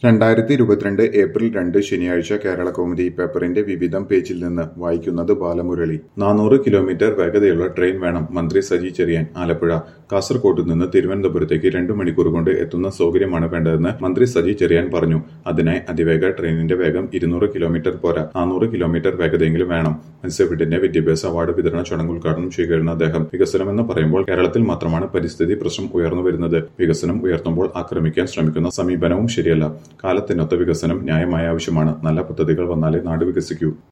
രണ്ടായിരത്തി ഇരുപത്തിരണ്ട് ഏപ്രിൽ രണ്ട് ശനിയാഴ്ച കേരള കൗമുദി പേപ്പറിന്റെ വിവിധം പേജിൽ നിന്ന് വായിക്കുന്നത് ബാലമുരളി നാനൂറ് കിലോമീറ്റർ വേഗതയുള്ള ട്രെയിൻ വേണം മന്ത്രി സജി ചെറിയാൻ ആലപ്പുഴ കാസർകോട്ട് നിന്ന് തിരുവനന്തപുരത്തേക്ക് രണ്ടു മണിക്കൂർ കൊണ്ട് എത്തുന്ന സൗകര്യമാണ് വേണ്ടതെന്ന് മന്ത്രി സജി ചെറിയാൻ പറഞ്ഞു അതിനായി അതിവേഗ ട്രെയിനിന്റെ വേഗം ഇരുന്നൂറ് കിലോമീറ്റർ പോരാ നാനൂറ് കിലോമീറ്റർ വേഗതയെങ്കിലും വേണം മത്സ്യഫെഡിന്റെ വിദ്യാഭ്യാസ അവാർഡ് വിതരണ ചടങ്ങ് ഉദ്ഘാടനം ചെയ്യുകയായിരുന്നു അദ്ദേഹം വികസനമെന്ന് പറയുമ്പോൾ കേരളത്തിൽ മാത്രമാണ് പരിസ്ഥിതി പ്രശ്നം ഉയർന്നു വരുന്നത് വികസനം ഉയർത്തുമ്പോൾ ആക്രമിക്കാൻ ശ്രമിക്കുന്ന സമീപനവും ശരിയല്ല കാലത്തിനൊത്ത വികസനം ന്യായമായ ആവശ്യമാണ് നല്ല പദ്ധതികൾ വന്നാലേ നാട് വികസിക്കൂ